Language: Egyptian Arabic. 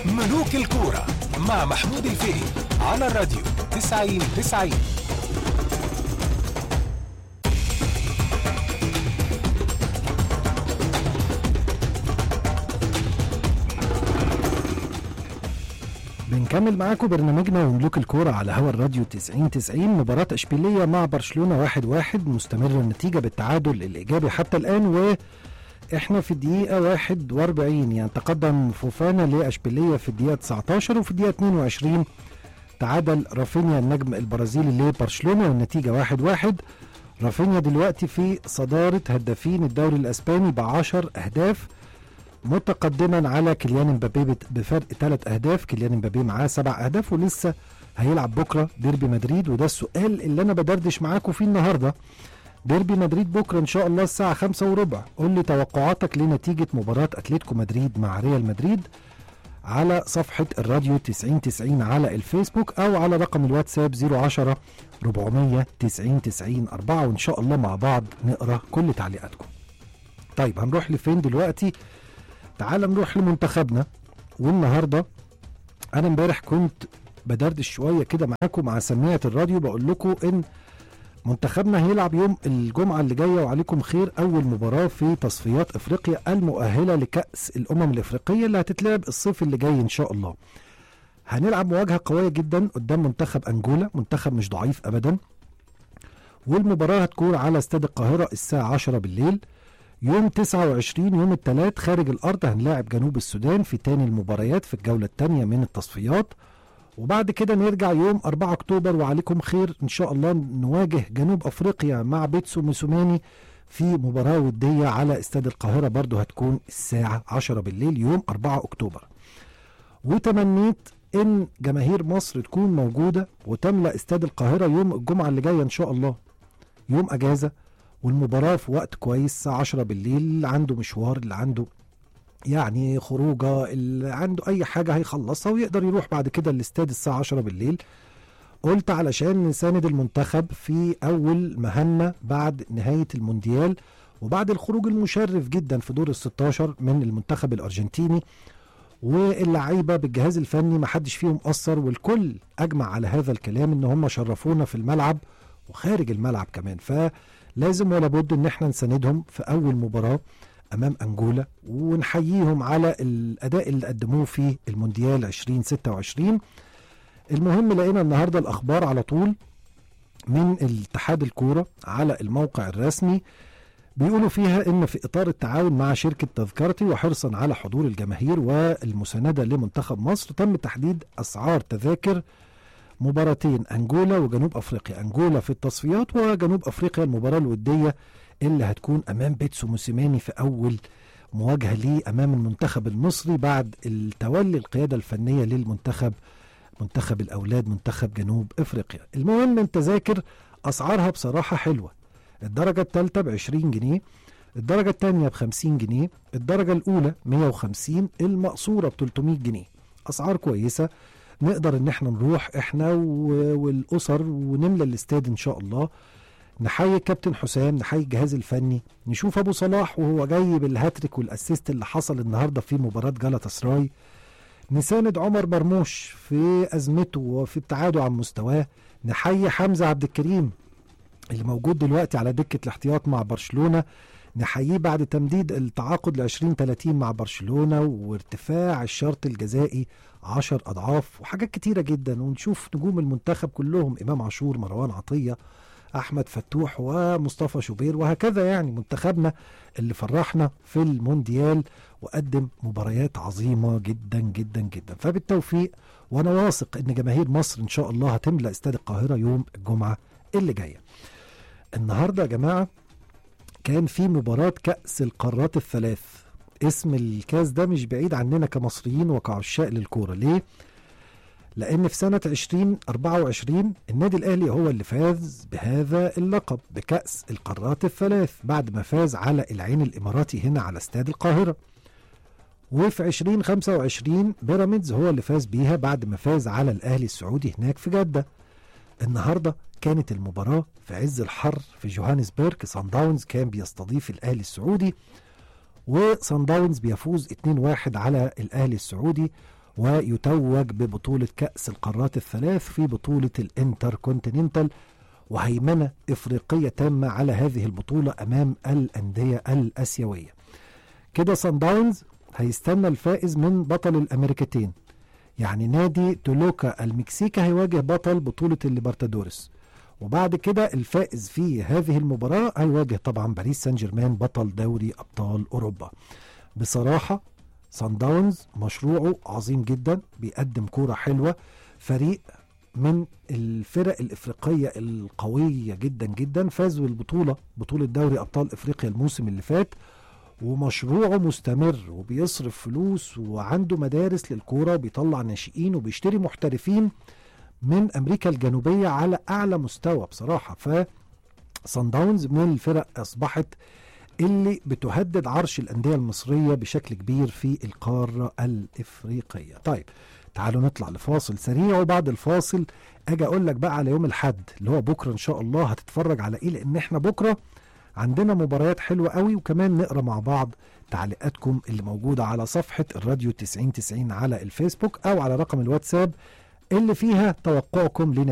ملوك الكورة مع محمود الفقي على الراديو 90 90 بنكمل معاكم برنامجنا وملوك الكورة على هوا الراديو 90 90 مباراة اشبيلية مع برشلونة واحد واحد مستمرة النتيجة بالتعادل الإيجابي حتى الآن و احنا في الدقيقة 41 يعني تقدم فوفانا لاشبيلية في الدقيقة 19 وفي الدقيقة 22 تعادل رافينيا النجم البرازيلي لبرشلونة والنتيجة واحد واحد رافينيا دلوقتي في صدارة هدافين الدوري الاسباني ب 10 اهداف متقدما على كيليان امبابي بت- بفرق ثلاث اهداف كيليان امبابي معاه سبع اهداف ولسه هيلعب بكره ديربي مدريد وده السؤال اللي انا بدردش معاكم فيه النهارده ديربي مدريد بكره ان شاء الله الساعه خمسة وربع قول لي توقعاتك لنتيجه مباراه اتلتيكو مدريد مع ريال مدريد على صفحه الراديو 90 90 على الفيسبوك او على رقم الواتساب 010 490 90 4 وان شاء الله مع بعض نقرا كل تعليقاتكم طيب هنروح لفين دلوقتي تعال نروح لمنتخبنا والنهارده انا امبارح كنت بدردش شويه كده معاكم مع سماعه الراديو بقول لكم ان منتخبنا هيلعب يوم الجمعه اللي جايه وعليكم خير اول مباراه في تصفيات افريقيا المؤهله لكاس الامم الافريقيه اللي هتتلعب الصيف اللي جاي ان شاء الله هنلعب مواجهه قويه جدا قدام منتخب انجولا منتخب مش ضعيف ابدا والمباراه هتكون على استاد القاهره الساعه 10 بالليل يوم 29 يوم الثلاث خارج الارض هنلاعب جنوب السودان في تاني المباريات في الجوله الثانيه من التصفيات وبعد كده نرجع يوم 4 اكتوبر وعليكم خير ان شاء الله نواجه جنوب افريقيا مع بيتسو موسوماني في مباراه وديه على استاد القاهره برضو هتكون الساعه 10 بالليل يوم 4 اكتوبر وتمنيت ان جماهير مصر تكون موجوده وتملا استاد القاهره يوم الجمعه اللي جايه ان شاء الله يوم اجازه والمباراه في وقت كويس الساعه 10 بالليل اللي عنده مشوار اللي عنده يعني خروجه اللي عنده اي حاجه هيخلصها ويقدر يروح بعد كده الاستاد الساعه 10 بالليل قلت علشان نساند المنتخب في اول مهمه بعد نهايه المونديال وبعد الخروج المشرف جدا في دور ال 16 من المنتخب الارجنتيني واللعيبه بالجهاز الفني ما حدش فيهم قصر والكل اجمع على هذا الكلام ان هم شرفونا في الملعب وخارج الملعب كمان فلازم ولا بد ان احنا نساندهم في اول مباراه امام انجولا ونحييهم على الاداء اللي قدموه في المونديال 2026 المهم لقينا النهارده الاخبار على طول من الاتحاد الكوره على الموقع الرسمي بيقولوا فيها ان في اطار التعاون مع شركه تذكرتي وحرصا على حضور الجماهير والمسانده لمنتخب مصر تم تحديد اسعار تذاكر مباراتين انجولا وجنوب افريقيا انجولا في التصفيات وجنوب افريقيا المباراه الوديه اللي هتكون امام بيتسو موسيماني في اول مواجهه ليه امام المنتخب المصري بعد التولي القياده الفنيه للمنتخب منتخب الاولاد منتخب جنوب افريقيا المهم التذاكر اسعارها بصراحه حلوه الدرجه الثالثه ب 20 جنيه الدرجه الثانيه ب 50 جنيه الدرجه الاولى 150 المقصوره ب 300 جنيه اسعار كويسه نقدر ان احنا نروح احنا و- والاسر ونملى الاستاد ان شاء الله نحيي الكابتن حسام نحيي الجهاز الفني نشوف ابو صلاح وهو جاي بالهاتريك والاسيست اللي حصل النهارده في مباراه جالاتا سراي نساند عمر مرموش في ازمته وفي ابتعاده عن مستواه نحيي حمزه عبد الكريم اللي موجود دلوقتي على دكه الاحتياط مع برشلونه نحييه بعد تمديد التعاقد ل 2030 مع برشلونه وارتفاع الشرط الجزائي 10 اضعاف وحاجات كتيره جدا ونشوف نجوم المنتخب كلهم امام عاشور مروان عطيه احمد فتوح ومصطفى شوبير وهكذا يعني منتخبنا اللي فرحنا في المونديال وقدم مباريات عظيمه جدا جدا جدا فبالتوفيق وانا واثق ان جماهير مصر ان شاء الله هتملا استاد القاهره يوم الجمعه اللي جايه النهارده يا جماعه كان في مباراه كاس القارات الثلاث اسم الكاس ده مش بعيد عننا كمصريين وكعشاق للكوره ليه لان في سنه 2024 النادي الاهلي هو اللي فاز بهذا اللقب بكاس القارات الثلاث بعد ما فاز على العين الاماراتي هنا على استاد القاهره وفي 2025 بيراميدز هو اللي فاز بيها بعد ما فاز على الاهلي السعودي هناك في جده النهارده كانت المباراه في عز الحر في جوهانسبرج سان داونز كان بيستضيف الاهلي السعودي وسان داونز بيفوز 2-1 على الاهلي السعودي ويتوج ببطولة كأس القارات الثلاث في بطولة الانتر كونتيننتال وهيمنة إفريقية تامة على هذه البطولة أمام الأندية الأسيوية كده سان داونز هيستنى الفائز من بطل الأمريكتين يعني نادي تولوكا المكسيكي هيواجه بطل بطولة الليبرتادورس وبعد كده الفائز في هذه المباراة هيواجه طبعا باريس سان جيرمان بطل دوري أبطال أوروبا بصراحة سان داونز مشروعه عظيم جدا بيقدم كورة حلوة فريق من الفرق الإفريقية القوية جدا جدا فاز بالبطولة بطولة دوري أبطال إفريقيا الموسم اللي فات ومشروعه مستمر وبيصرف فلوس وعنده مدارس للكورة وبيطلع ناشئين وبيشتري محترفين من أمريكا الجنوبية على أعلى مستوى بصراحة ف صن داونز من الفرق أصبحت اللي بتهدد عرش الأندية المصرية بشكل كبير في القارة الإفريقية طيب تعالوا نطلع لفاصل سريع وبعد الفاصل اجي اقول لك بقى على يوم الحد اللي هو بكره ان شاء الله هتتفرج على ايه لان احنا بكره عندنا مباريات حلوه قوي وكمان نقرا مع بعض تعليقاتكم اللي موجوده على صفحه الراديو 9090 على الفيسبوك او على رقم الواتساب اللي فيها توقعكم لنتيجه